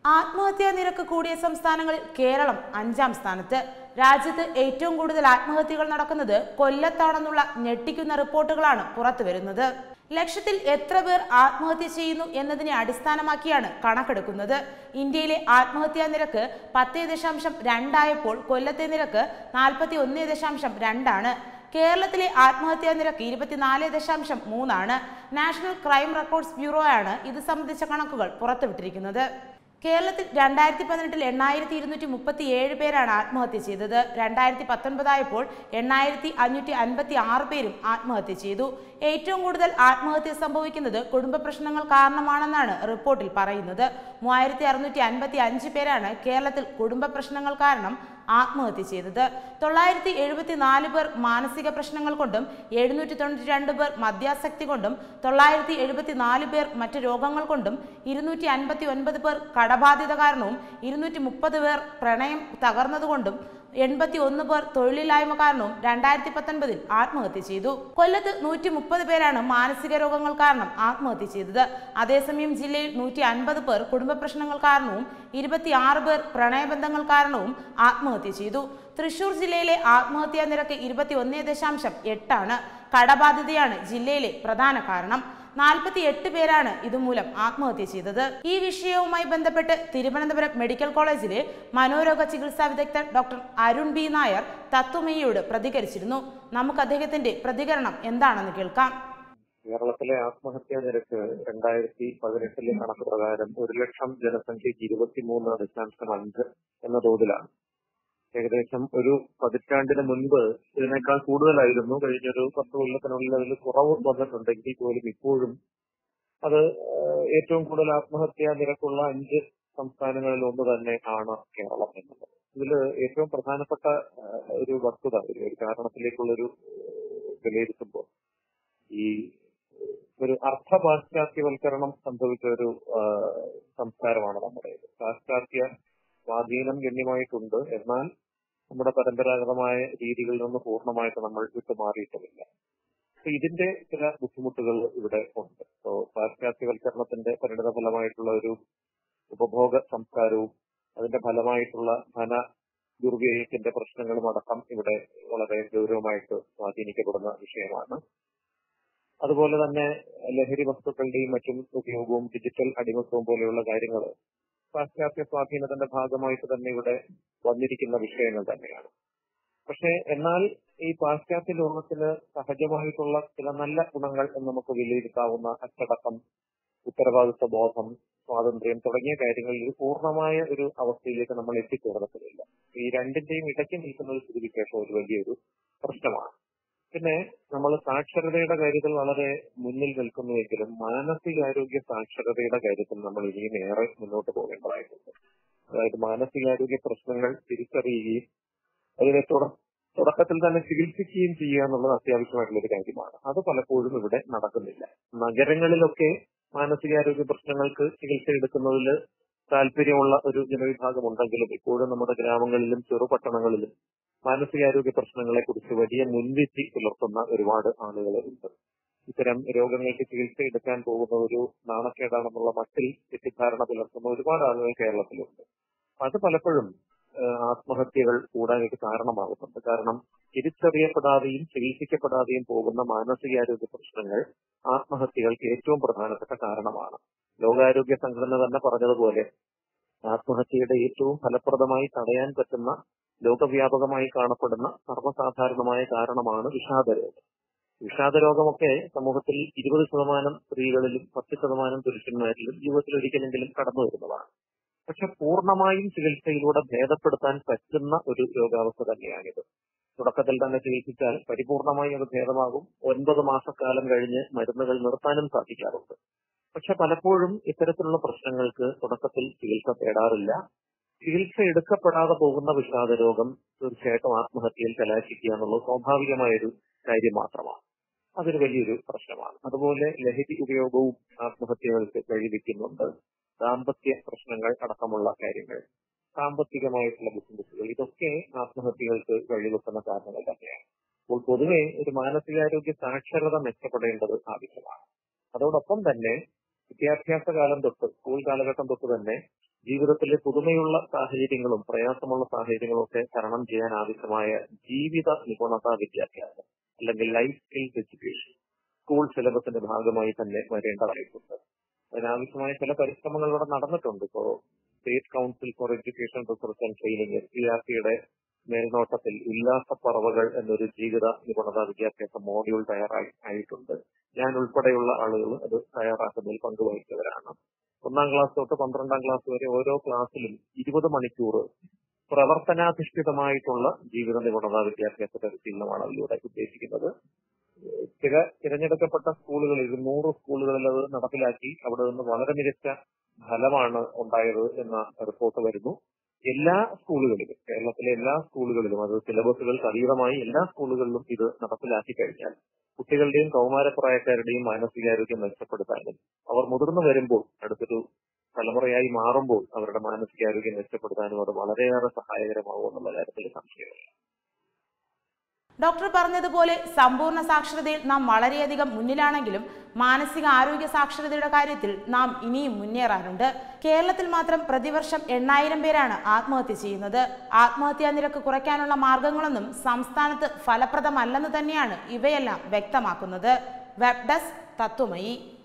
ആത്മഹത്യാ നിരക്ക് കൂടിയ സംസ്ഥാനങ്ങളിൽ കേരളം അഞ്ചാം സ്ഥാനത്ത് രാജ്യത്ത് ഏറ്റവും കൂടുതൽ ആത്മഹത്യകൾ നടക്കുന്നത് കൊല്ലത്താണെന്നുള്ള ഞെട്ടിക്കുന്ന റിപ്പോർട്ടുകളാണ് പുറത്തുവരുന്നത് ലക്ഷത്തിൽ എത്ര പേർ ആത്മഹത്യ ചെയ്യുന്നു എന്നതിനെ അടിസ്ഥാനമാക്കിയാണ് കണക്കെടുക്കുന്നത് ഇന്ത്യയിലെ ആത്മഹത്യാ നിരക്ക് പത്ത് ദശാംശം രണ്ടായപ്പോൾ കൊല്ലത്തെ നിരക്ക് നാൽപ്പത്തി ഒന്ന് ദശാംശം രണ്ടാണ് കേരളത്തിലെ ആത്മഹത്യാ നിരക്ക് ഇരുപത്തിനാല് ദശാംശം മൂന്നാണ് നാഷണൽ ക്രൈം റെക്കോർഡ്സ് ബ്യൂറോ ആണ് ഇത് സംബന്ധിച്ച കണക്കുകൾ പുറത്തുവിട്ടിരിക്കുന്നത് കേരളത്തിൽ രണ്ടായിരത്തി പതിനെട്ടിൽ എണ്ണായിരത്തി ഇരുന്നൂറ്റി മുപ്പത്തി ഏഴ് പേരാണ് ആത്മഹത്യ ചെയ്തത് രണ്ടായിരത്തി പത്തൊൻപതായപ്പോൾ എണ്ണായിരത്തി അഞ്ഞൂറ്റി അൻപത്തി ആറ് പേരും ആത്മഹത്യ ചെയ്തു ഏറ്റവും കൂടുതൽ ആത്മഹത്യ സംഭവിക്കുന്നത് കുടുംബ പ്രശ്നങ്ങൾ കാരണമാണെന്നാണ് റിപ്പോർട്ടിൽ പറയുന്നത് മൂവായിരത്തി അറുന്നൂറ്റി അൻപത്തി അഞ്ച് പേരാണ് കേരളത്തിൽ കുടുംബ പ്രശ്നങ്ങൾ കാരണം ആത്മഹത്യ ചെയ്തത് തൊള്ളായിരത്തി എഴുപത്തി നാല് പേർ മാനസിക പ്രശ്നങ്ങൾ കൊണ്ടും എഴുന്നൂറ്റി തൊണ്ണൂറ്റി രണ്ട് പേർ മദ്യാസക്തി കൊണ്ടും തൊള്ളായിരത്തി എഴുപത്തി നാല് പേർ മറ്റ് രോഗങ്ങൾ കൊണ്ടും ഇരുന്നൂറ്റി അൻപത്തി ഒൻപത് പേർ കടബാധ്യത കാരണവും ഇരുന്നൂറ്റി മുപ്പത് പേർ പ്രണയം തകർന്നതുകൊണ്ടും എൺപത്തി ഒന്ന് പേർ തൊഴിലില്ലായ്മ കാരണവും രണ്ടായിരത്തി പത്തൊൻപതിൽ ആത്മഹത്യ ചെയ്തു കൊല്ലത്ത് നൂറ്റി മുപ്പത് പേരാണ് മാനസിക രോഗങ്ങൾ കാരണം ആത്മഹത്യ ചെയ്തത് അതേസമയം ജില്ലയിൽ നൂറ്റി അൻപത് പേർ കുടുംബ പ്രശ്നങ്ങൾ കാരണവും ഇരുപത്തിയാറ് പേർ പ്രണയബന്ധങ്ങൾ കാരണവും ആത്മഹത്യ ചെയ്തു തൃശൂർ ജില്ലയിലെ ആത്മഹത്യാ നിരക്ക് ഇരുപത്തി ഒന്ന് ദശാംശം എട്ടാണ് കടബാധ്യതയാണ് ജില്ലയിലെ പ്രധാന കാരണം നാൽപ്പത്തി എട്ട് പേരാണ് ഇതുമൂലം ആത്മഹത്യ ചെയ്തത് ഈ വിഷയവുമായി ബന്ധപ്പെട്ട് തിരുവനന്തപുരം മെഡിക്കൽ കോളേജിലെ മനോരോഗ ചികിത്സാ വിദഗ്ധൻ ഡോക്ടർ അരുൺ ബി നായർ തത്വമയിയോട് പ്രതികരിച്ചിരുന്നു നമുക്ക് അദ്ദേഹത്തിന്റെ പ്രതികരണം എന്താണെന്ന് കേൾക്കാം കേരളത്തിലെ ആത്മഹത്യാ നിരക്ക് രണ്ടായിരത്തി പതിനെട്ടിലെ കണക്ക് പ്രകാരം ഒരു ലക്ഷം ജനസംഖ്യയ്ക്ക് ഇരുപത്തിമൂന്ന് ദശാംശം അഞ്ച് എന്ന തോതിലാണ് ഏകദേശം ഒരു പതിറ്റാണ്ടിന് മുൻപ് ഇതിനേക്കാൾ കൂടുതലായിരുന്നു കഴിഞ്ഞൊരു പത്ത് കൊല്ലത്തിനുള്ളിൽ അതിൽ കുറവ് വന്നിട്ടുണ്ടെങ്കിൽ പോലും ഇപ്പോഴും അത് ഏഹ്, ഏറ്റവും കൂടുതൽ ആത്മഹത്യാ നിരക്കുള്ള അഞ്ച് സംസ്ഥാനങ്ങളിൽ ഒന്ന് തന്നെ ആണ് കേരളം എന്നുള്ളത് ഇതിൽ ഏറ്റവും പ്രധാനപ്പെട്ട ഏഹ്, ഒരു വസ്തുത ഒരു ഒരു കാരണത്തിലേക്കുള്ളൊരു ഏഹ്, വിലയിരുത്തുമ്പോൾ ഈ ഒരു അർത്ഥ പാശ്ചാത്യവൽക്കരണം സംഭവിച്ച ഒരു ആ, സംസ്കാരമാണ് നമ്മുടേത് പാശ്ചാത്യ സ്വാധീനം ഗണ്യമായിട്ടുണ്ട് എന്നാൽ നമ്മുടെ പരമ്പരാഗതമായ രീതികളിൽ നിന്ന് പൂർണ്ണമായിട്ട് നമ്മൾ വിട്ടുമാറിയിട്ടുമില്ല അപ്പൊ ഇതിന്റെ ചില ബുദ്ധിമുട്ടുകൾ ഇവിടെ ഉണ്ട് സോ പാശ്ചാത്യവൽക്കരണത്തിന്റെ പരിണിത ഫലമായിട്ടുള്ള ഒരു ഉപഭോഗ സംസ്കാരവും അതിന്റെ ഫലമായിട്ടുള്ള ധന ദുർവ്യയത്തിന്റെ പ്രശ്നങ്ങളും അടക്കം ഇവിടെ വളരെ ഗൗരവമായിട്ട് സ്വാധീനിക്കപ്പെടുന്ന വിഷയമാണ് അതുപോലെ തന്നെ ലഹരി വസ്തുക്കളുടെയും മറ്റും ഉപയോഗവും ഡിജിറ്റൽ അടിമത്വവും പോലെയുള്ള കാര്യങ്ങൾ പാശ്ചാത്യ സ്വാധീനത്തിന്റെ ഭാഗമായിട്ട് തന്നെ ഇവിടെ വന്നിരിക്കുന്ന വിഷയങ്ങൾ തന്നെയാണ് പക്ഷെ എന്നാൽ ഈ പാശ്ചാത്യ ലോകത്തിന് സഹജമായിട്ടുള്ള ചില നല്ല ഗുണങ്ങൾ എന്ന് നമുക്ക് വിലയിരുത്താവുന്ന അച്ചടക്കം ഉത്തരവാദിത്വ ബോധം സ്വാതന്ത്ര്യം തുടങ്ങിയ കാര്യങ്ങളിൽ ഒരു പൂർണ്ണമായ ഒരു അവസ്ഥയിലേക്ക് നമ്മൾ എത്തിച്ചേർന്നിട്ടില്ല ഈ രണ്ടിന്റെയും ഇടയ്ക്ക് നിൽക്കുന്ന ഒരു സ്ഥിതിവിശേഷം ഒരു വലിയൊരു പ്രശ്നമാണ് പിന്നെ നമ്മൾ സാക്ഷരതയുടെ കാര്യത്തിൽ വളരെ മുന്നിൽ നിൽക്കുന്നുവെങ്കിലും മാനസികാരോഗ്യ സാക്ഷരതയുടെ കാര്യത്തിൽ നമ്മൾ ഇനിയും ഏറെ മുന്നോട്ട് പോകേണ്ടതായിട്ടുണ്ട് അതായത് മാനസികാരോഗ്യ പ്രശ്നങ്ങൾ തിരിച്ചറിയുകയും അതിനെ തുട- തുടക്കത്തിൽ തന്നെ ചികിത്സിക്കുകയും ചെയ്യുക എന്നുള്ളത് അത്യാവശ്യമായിട്ടുള്ള ഒരു കാര്യമാണ് അത് പലപ്പോഴും ഇവിടെ നടക്കുന്നില്ല നഗരങ്ങളിലൊക്കെ മാനസികാരോഗ്യ പ്രശ്നങ്ങൾക്ക് ചികിത്സ എടുക്കുന്നതിൽ താല്പര്യമുള്ള ഒരു ജനവിഭാഗം ഉണ്ടെങ്കിലും ഇപ്പോഴും നമ്മുടെ ഗ്രാമങ്ങളിലും ചെറുപട്ടണങ്ങളിലും മാനസികാരോഗ്യ പ്രശ്നങ്ങളെ കുറിച്ച് വലിയ മുൻവിധി പുലർത്തുന്ന ഒരുപാട് ആളുകൾ ഉണ്ട് ഇത്തരം രോഗങ്ങൾക്ക് ചികിത്സ എടുക്കാൻ പോകുന്ന ഒരു നാണക്കേടാണെന്നുള്ള മട്ടിൽ തെറ്റിദ്ധാരണ പുലർത്തുന്ന ഒരുപാട് ആളുകൾ കേരളത്തിലുണ്ട് അത് പലപ്പോഴും ഏഹ്, ആത്മഹത്യകൾ കൂടാനായിട്ട് കാരണമാകുന്നുണ്ട് കാരണം തിരിച്ചറിയപ്പെടാതെയും ചികിത്സിക്കപ്പെടാതെയും പോകുന്ന മാനസികാരോഗ്യ പ്രശ്നങ്ങൾ ആത്മഹത്യകൾക്ക് ഏറ്റവും പ്രധാനപ്പെട്ട കാരണമാണ് ലോകാരോഗ്യ സംഘടന തന്നെ പറഞ്ഞതുപോലെ ആത്മഹത്യയുടെ ഏറ്റവും ഫലപ്രദമായി തടയാൻ പറ്റുന്ന ലോകവ്യാപകമായി കാണപ്പെടുന്ന സർവ്വസാധാരണമായ കാരണമാണ് വിഷാദരോഗം വിഷാദരോഗമൊക്കെ സമൂഹത്തിൽ ഇരുപത് ശതമാനം സ്ത്രീകളിലും പത്ത് ശതമാനം പുരുഷന്മാരിലും ജീവിതത്തിൽ ഒരിക്കലെങ്കിലും കടന്നു വരുന്നതാണ് പക്ഷെ പൂർണ്ണമായും ചികിത്സയിലൂടെ ഭേദപ്പെടുത്താൻ പറ്റുന്ന ഒരു രോഗാവസ്ഥ തന്നെയാണിത് തുടക്കത്തിൽ തന്നെ ചികിത്സിച്ചാൽ പരിപൂർണമായി അത് ഭേദമാകും ഒൻപത് മാസക്കാലം കഴിഞ്ഞ് മരുന്നുകൾ നിർത്താനും സാധിക്കാറുണ്ട് പക്ഷെ പലപ്പോഴും ഇത്തരത്തിലുള്ള പ്രശ്നങ്ങൾക്ക് തുടക്കത്തിൽ ചികിത്സ തേടാറില്ല ചികിത്സ എടുക്കപ്പെടാതെ പോകുന്ന വിഷാദരോഗം തീർച്ചയായിട്ടും ആത്മഹത്യയിൽ കലാശിക്കുക എന്നുള്ളത് സ്വാഭാവികമായൊരു കാര്യം മാത്രമാണ് അതൊരു വലിയൊരു പ്രശ്നമാണ് അതുപോലെ ലഹരി ഉപയോഗവും ആത്മഹത്യകൾക്ക് വഴിവെക്കുന്നുണ്ട് ദാമ്പത്യ പ്രശ്നങ്ങൾ അടക്കമുള്ള കാര്യങ്ങൾ സാമ്പത്തികമായിട്ടുള്ള ബുദ്ധിമുട്ടുകൾ ഇതൊക്കെ ആത്മഹത്യകൾക്ക് വഴിവെക്കുന്ന കാരണങ്ങൾ തന്നെയാണ് അപ്പോൾ പൊതുവെ ഒരു മാനസികാരോഗ്യ സാക്ഷരത മെച്ചപ്പെടേണ്ടത് ആവശ്യമാണ് അതോടൊപ്പം തന്നെ വിദ്യാഭ്യാസ കാലം തൊട്ട് സ്കൂൾ കാലഘട്ടം തൊട്ട് തന്നെ ജീവിതത്തിലെ പുതുമയുള്ള സാഹചര്യങ്ങളും പ്രയാസമുള്ള സാഹചര്യങ്ങളും ഒക്കെ തരണം ചെയ്യാൻ ആവശ്യമായ ജീവിത നിപുണതാ വിദ്യാഭ്യാസം അല്ലെങ്കിൽ ലൈഫ് സ്കിൽസ് എഡ്യൂക്കേഷൻ സ്കൂൾ സിലബസിന്റെ ഭാഗമായി തന്നെ വരേണ്ടതായിട്ടുണ്ട് അതിനാവശ്യമായ ചില പരിശ്രമങ്ങൾ ഇവിടെ നടന്നിട്ടുണ്ട് ഇപ്പോ state council for education research and training S P R പിയുടെ മേൽനോട്ടത്തിൽ ഉല്ലാസപ്പറവകൾ എന്നൊരു ജീവിത നിപുണതാ വിദ്യാഭ്യാസ മോഡ്യൂൾ തയ്യാറായി ആയിട്ടുണ്ട് ഞാൻ ഉൾപ്പെടെയുള്ള ആളുകൾ അത് തയ്യാറാക്കുന്നതിൽ പങ്കുവഹിച്ചവരാണ് ഒന്നാം ക്ലാസ് തൊട്ട് പന്ത്രണ്ടാം ക്ലാസ് വരെ ഓരോ ക്ലാസ്സിലും ഇരുപത് മണിക്കൂർ പ്രവർത്തനാധിഷ്ഠിതമായിട്ടുള്ള ജീവിത നിപുണതാ വിദ്യാഭ്യാസ പരിശീലനമാണ് അതിലൂടെ ഉദ്ദേശിക്കുന്നത് ചില തിരഞ്ഞെടുക്കപ്പെട്ട സ്കൂളുകളിൽ നൂറ് സ്കൂളുകളിൽ അത് നടപ്പിലാക്കി അവിടെ നിന്ന് വളരെ മികച്ച ഫലമാണ് ഉണ്ടായത് എന്ന റിപ്പോർട്ട് വരുന്നു എല്ലാ സ്കൂളുകളിലും കേരളത്തിലെ എല്ലാ സ്കൂളുകളിലും അത് സിലബസുകൾക്ക് അതീതമായി എല്ലാ സ്കൂളുകളിലും ഇത് നടപ്പിലാക്കി കഴിഞ്ഞാൽ കുട്ടികളുടെയും കൗമാരപ്രായക്കാരുടെയും മാനസികാരോഗ്യം മെച്ചപ്പെടുത്താനും അവർ മുതിർന്നു വരുമ്പോൾ അടുത്തൊരു തലമുറയായി മാറുമ്പോൾ അവരുടെ മാനസികാരോഗ്യം മെച്ചപ്പെടുത്താനും അത് വളരെയേറെ സഹായകരമാകും എന്നുള്ള കാര്യത്തിൽ സംശയമില്ല ഡോക്ടർ പറഞ്ഞതുപോലെ സമ്പൂർണ്ണ സാക്ഷരതയിൽ നാം വളരെയധികം മുന്നിലാണെങ്കിലും മാനസിക ആരോഗ്യ സാക്ഷരതയുടെ കാര്യത്തിൽ നാം ഇനിയും മുന്നേറാനുണ്ട് കേരളത്തിൽ മാത്രം പ്രതിവർഷം എണ്ണായിരം പേരാണ് ആത്മഹത്യ ചെയ്യുന്നത് ആത്മഹത്യാ നിരക്ക് കുറയ്ക്കാനുള്ള മാർഗങ്ങളൊന്നും സംസ്ഥാനത്ത് ഫലപ്രദമല്ലെന്ന് തന്നെയാണ് ഇവയെല്ലാം വ്യക്തമാക്കുന്നത് വെബ് ഡെസ്ക് തത്വമയി